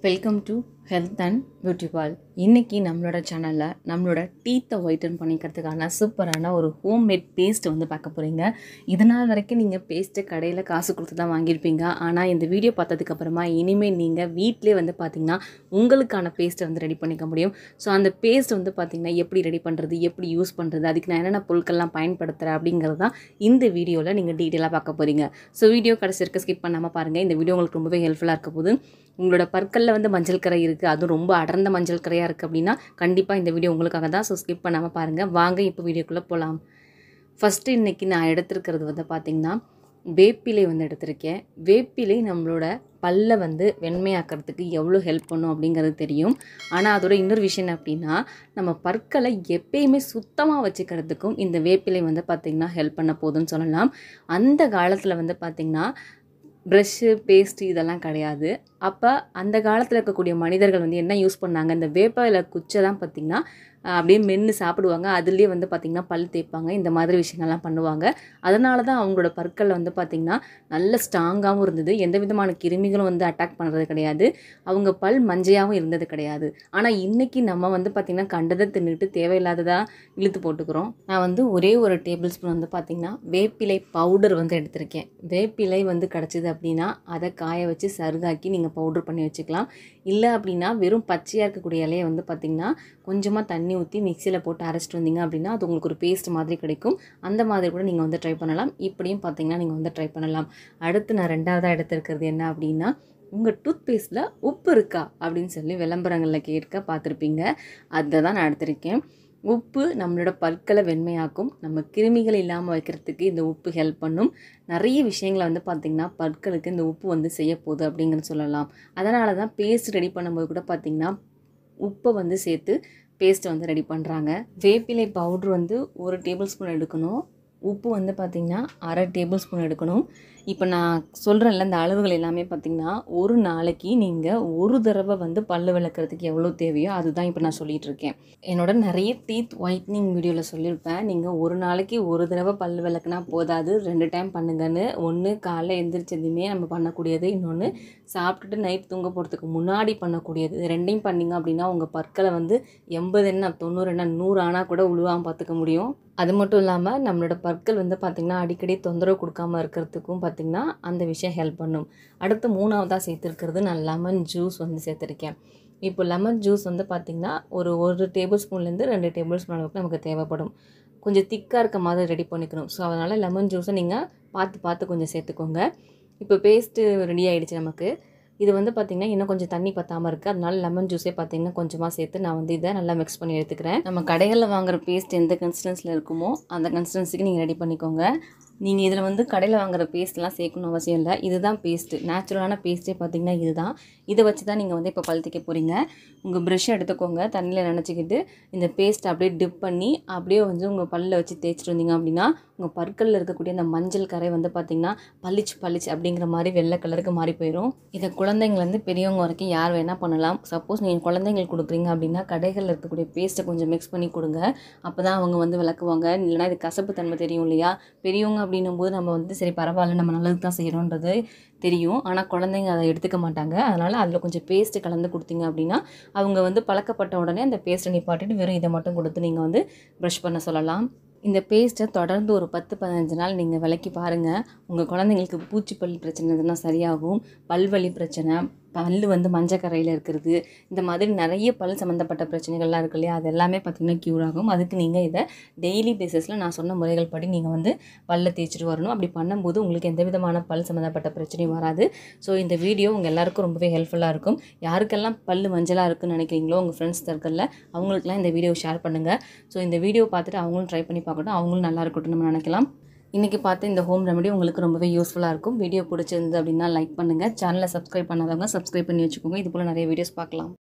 welcome to health and beauty pal இன்றைக்கி நம்மளோட சேனலில் நம்மளோட டீத்தை ஒயிட்டன் பண்ணிக்கிறதுக்கான சூப்பரான ஒரு ஹோம்மேட் பேஸ்ட் வந்து பார்க்க போகிறீங்க இதனால் வரைக்கும் நீங்கள் பேஸ்ட்டு கடையில் காசு கொடுத்து தான் வாங்கியிருப்பீங்க ஆனால் இந்த வீடியோ பார்த்ததுக்கப்புறமா இனிமேல் நீங்கள் வீட்டிலே வந்து பார்த்திங்கன்னா உங்களுக்கான பேஸ்ட்டை வந்து ரெடி பண்ணிக்க முடியும் ஸோ அந்த பேஸ்ட் வந்து பார்த்திங்கன்னா எப்படி ரெடி பண்ணுறது எப்படி யூஸ் பண்ணுறது அதுக்கு நான் என்னென்ன பொருட்கள்லாம் பயன்படுத்துகிறேன் அப்படிங்கிறது தான் இந்த வீடியோவில் நீங்கள் டீட்டெயிலாக பார்க்க போகிறீங்க ஸோ வீடியோ கடைசி இருக்க ஸ்கிப் பண்ணாமல் பாருங்கள் இந்த வீடியோ உங்களுக்கு ரொம்பவே ஹெல்ப்ஃபுல்லாக இருக்க போது உங்களோட பற்களில் வந்து மஞ்சள் கரை இருக்குது அதுவும் ரொம்ப அடர்ந்த மஞ்சள் கரையாக இருக்குது அப்படின்னா கண்டிப்பாக இந்த வீடியோ உங்களுக்காக தான் ஸோ ஸ்கிப் பண்ணாமல் பாருங்கள் வாங்க இப்போ வீடியோக்குள்ளே போகலாம் ஃபஸ்ட்டு இன்றைக்கி நான் எடுத்திருக்கிறது வந்து பார்த்திங்கன்னா வேப்பிலை வந்து எடுத்திருக்கேன் வேப்பிலை நம்மளோட பல்லை வந்து வெண்மையாக்கிறதுக்கு எவ்வளோ ஹெல்ப் பண்ணும் அப்படிங்கிறது தெரியும் ஆனால் அதோட இன்னொரு விஷயம் என்ன அப்படின்னா நம்ம பற்களை எப்பயுமே சுத்தமாக வச்சுக்கிறதுக்கும் இந்த வேப்பிலை வந்து பார்த்திங்கன்னா ஹெல்ப் பண்ண போகுதுன்னு சொல்லலாம் அந்த காலத்தில் வந்து பார்த்திங்கன்னா ப்ரெஷ்ஷு பேஸ்ட்டு இதெல்லாம் கிடையாது அப்போ அந்த காலத்தில் இருக்கக்கூடிய மனிதர்கள் வந்து என்ன யூஸ் பண்ணாங்க இந்த வேப்பிலை குச்சை தான் பார்த்திங்கன்னா அப்படியே மென்று சாப்பிடுவாங்க அதுலேயே வந்து பார்த்திங்கன்னா பல் தேய்ப்பாங்க இந்த மாதிரி விஷயங்கள்லாம் பண்ணுவாங்க அதனால தான் அவங்களோட பற்களில் வந்து பார்த்திங்கன்னா நல்ல ஸ்ட்ராங்காகவும் இருந்தது எந்த விதமான கிருமிகளும் வந்து அட்டாக் பண்ணுறது கிடையாது அவங்க பல் மஞ்சையாகவும் இருந்தது கிடையாது ஆனால் இன்றைக்கி நம்ம வந்து பார்த்திங்கன்னா கண்டதை தின்னுட்டு தேவையில்லாததாக இழுத்து போட்டுக்கிறோம் நான் வந்து ஒரே ஒரு டேபிள் ஸ்பூன் வந்து பார்த்திங்கன்னா வேப்பிலை பவுடர் வந்து எடுத்திருக்கேன் வேப்பிலை வந்து கிடச்சிது அப்படின்னா அதை காய வச்சு சருகாக்கி நீங்கள் பவுடர் பண்ணி வச்சுக்கலாம் இல்லை அப்படின்னா வெறும் பச்சையாக இருக்கக்கூடிய இலையை வந்து பார்த்திங்கன்னா கொஞ்சமாக தண்ணி ஊற்றி மிக்சியில் போட்டு அரைச்சிட்டு வந்தீங்க அப்படின்னா அது உங்களுக்கு ஒரு பேஸ்ட் மாதிரி கிடைக்கும் அந்த மாதிரி கூட நீங்கள் வந்து ட்ரை பண்ணலாம் இப்படியும் பார்த்தீங்கன்னா நீங்கள் வந்து ட்ரை பண்ணலாம் அடுத்து நான் ரெண்டாவதாக எடுத்திருக்கிறது என்ன அப்படின்னா உங்கள் டூத் பேஸ்ட்டில் உப்பு இருக்கா அப்படின்னு சொல்லி விளம்பரங்களில் கேட்க பார்த்துருப்பீங்க அதை தான் நான் எடுத்திருக்கேன் உப்பு நம்மளோட பற்களை வெண்மையாக்கும் நம்ம கிருமிகள் இல்லாமல் வைக்கிறதுக்கு இந்த உப்பு ஹெல்ப் பண்ணும் நிறைய விஷயங்களை வந்து பார்த்திங்கன்னா பற்களுக்கு இந்த உப்பு வந்து செய்ய போகுது அப்படிங்கிறது சொல்லலாம் அதனால தான் பேஸ்ட் ரெடி பண்ணும்போது கூட பார்த்திங்கன்னா உப்பை வந்து சேர்த்து பேஸ்ட்டை வந்து ரெடி பண்ணுறாங்க வேப்பிலை பவுட்ரு வந்து ஒரு டேபிள் ஸ்பூன் எடுக்கணும் உப்பு வந்து பார்த்திங்கன்னா அரை டேபிள் ஸ்பூன் எடுக்கணும் இப்போ நான் சொல்கிறேன்ல இந்த அளவுகள் எல்லாமே பார்த்திங்கன்னா ஒரு நாளைக்கு நீங்கள் ஒரு தடவை வந்து பல் விளக்குறதுக்கு எவ்வளோ தேவையோ அதுதான் இப்போ நான் சொல்லிகிட்டு இருக்கேன் என்னோட நிறைய டீத் ஒயிட்னிங் வீடியோவில் சொல்லியிருப்பேன் நீங்கள் ஒரு நாளைக்கு ஒரு தடவை பல் விளக்குனா போதாது ரெண்டு டைம் பண்ணுங்கன்னு ஒன்று காலைல எந்திரிச்சதுமே நம்ம பண்ணக்கூடியது இன்னொன்று சாப்பிட்டுட்டு நைட் தூங்க போகிறதுக்கு முன்னாடி பண்ணக்கூடியது இது ரெண்டையும் பண்ணிங்க அப்படின்னா உங்கள் பற்களை வந்து எண்பது என்ன தொண்ணூறு என்ன நூறு ஆனால் கூட உழுவாமல் பார்த்துக்க முடியும் அது மட்டும் இல்லாமல் நம்மளோட பற்கள் வந்து பார்த்திங்கன்னா அடிக்கடி தொந்தரவு கொடுக்காம இருக்கிறதுக்கும் பார்த்திங்கன்னா அந்த விஷயம் ஹெல்ப் பண்ணும் அடுத்து மூணாவதாக சேர்த்துருக்கிறது நான் லெமன் ஜூஸ் வந்து சேர்த்துருக்கேன் இப்போ லெமன் ஜூஸ் வந்து பார்த்திங்கன்னா ஒரு ஒரு டேபிள் ஸ்பூன்லேருந்து ரெண்டு டேபிள் ஸ்பூன் அளவுக்கு நமக்கு தேவைப்படும் கொஞ்சம் திக்காக இருக்க மாதிரி ரெடி பண்ணிக்கணும் ஸோ அதனால் லெமன் ஜூஸை நீங்கள் பார்த்து பார்த்து கொஞ்சம் சேர்த்துக்கோங்க இப்போ பேஸ்ட்டு ரெடி ஆகிடுச்சு நமக்கு இது வந்து பார்த்திங்கன்னா இன்னும் கொஞ்சம் தண்ணி பற்றாமல் இருக்குது அதனால லெமன் ஜூஸே பார்த்திங்கன்னா கொஞ்சமாக சேர்த்து நான் வந்து இதை நல்லா மிக்ஸ் பண்ணி எடுத்துக்கிறேன் நம்ம கடைகளில் வாங்குகிற பேஸ்ட் எந்த கன்சிஸ்டன்ஸில் இருக்குமோ அந்த கன்சிஸ்டன்சிக்கு நீங்கள் ரெடி பண்ணிக்கோங்க நீங்கள் இதில் வந்து கடையில் வாங்குகிற பேஸ்ட்லாம் சேர்க்கணும் அவசியம் இல்லை இதுதான் பேஸ்ட்டு நேச்சுரலான பேஸ்ட்டே பார்த்திங்கன்னா இதுதான் இதை வச்சு தான் நீங்கள் வந்து இப்போ பல் தேய்க்க போகிறீங்க உங்கள் ப்ரெஷ் எடுத்துக்கோங்க தண்ணியில் நினச்சிக்கிட்டு இந்த பேஸ்ட் அப்படியே டிப் பண்ணி அப்படியே வந்து உங்கள் பல்லில் வச்சு தேய்ச்சிட்டு வந்தீங்க அப்படின்னா உங்கள் பற்களில் இருக்கக்கூடிய அந்த மஞ்சள் கரை வந்து பார்த்திங்கன்னா பளிச்சு பளிச்சு அப்படிங்கிற மாதிரி வெள்ளை கலருக்கு மாறி போயிடும் இதை குழந்தைங்கலேருந்து பெரியவங்க வரைக்கும் யார் வேணால் பண்ணலாம் சப்போஸ் நீங்கள் குழந்தைங்களுக்கு கொடுக்குறீங்க அப்படின்னா கடைகளில் இருக்கக்கூடிய பேஸ்ட்டை கொஞ்சம் மிக்ஸ் பண்ணி கொடுங்க அப்போ தான் அவங்க வந்து விளக்குவாங்க இல்லைனா இது கசப்பு தன்மை தெரியும் இல்லையா பெரியவங்க அப்படின்னும் போது நம்ம வந்து சரி பரவாயில்ல நம்ம நல்லது தான் செய்கிறோன்றது தெரியும் ஆனால் குழந்தைங்க அதை எடுத்துக்க மாட்டாங்க அதனால் அதில் கொஞ்சம் பேஸ்ட்டு கலந்து கொடுத்தீங்க அப்படின்னா அவங்க வந்து பழக்கப்பட்ட உடனே அந்த பேஸ்ட்டை நிப்பாட்டிட்டு வெறும் இதை மட்டும் கொடுத்து நீங்கள் வந்து ப்ரஷ் பண்ண சொல்லலாம் இந்த பேஸ்ட்டை தொடர்ந்து ஒரு பத்து பதினஞ்சு நாள் நீங்கள் விளக்கி பாருங்கள் உங்கள் குழந்தைங்களுக்கு பூச்சிப்பள்ளி பிரச்சனை இதெல்லாம் சரியாகும் பல்வலி பிரச்சனை பல் வந்து மஞ்சக்கரையில் இருக்கிறது இந்த மாதிரி நிறைய பல் சம்மந்தப்பட்ட பிரச்சனைகள்லாம் இருக்கு இல்லையா அது எல்லாமே பார்த்திங்கன்னா க்யூர் ஆகும் அதுக்கு நீங்கள் இதை டெய்லி பேசிஸில் நான் சொன்ன முறைகள் படி நீங்கள் வந்து பல்ல தேய்ச்சிட்டு வரணும் அப்படி பண்ணும்போது உங்களுக்கு எந்த விதமான பல் சம்மந்தப்பட்ட பிரச்சனையும் வராது ஸோ இந்த வீடியோ உங்கள் எல்லாருக்கும் ரொம்பவே ஹெல்ப்ஃபுல்லாக இருக்கும் யாருக்கெல்லாம் பல் மஞ்சளாக இருக்குன்னு நினைக்கிறீங்களோ உங்கள் ஃப்ரெண்ட்ஸ் சர்க்கிளில் அவங்களுக்குலாம் இந்த வீடியோ ஷேர் பண்ணுங்கள் ஸோ இந்த வீடியோ பார்த்துட்டு அவங்களும் ட்ரை பண்ணி பார்க்கட்டும் அவங்களும் நல்லா இருக்கட்டும் நம்ம நினைக்கலாம் இன்றைக்கி பார்த்து இந்த ஹோம் ரெமெடி உங்களுக்கு ரொம்பவே யூஸ்ஃபுல்லாக இருக்கும் வீடியோ பிடிச்சிருந்து அப்படின்னா லைக் பண்ணுங்கள் சேனலை சப்ஸ்கிரைப் பண்ணாதவங்க சப்ஸ்கிரைப் பண்ணி வச்சுக்கோங்க இது போல் நிறைய வீடியோஸ் பார்க்கலாம்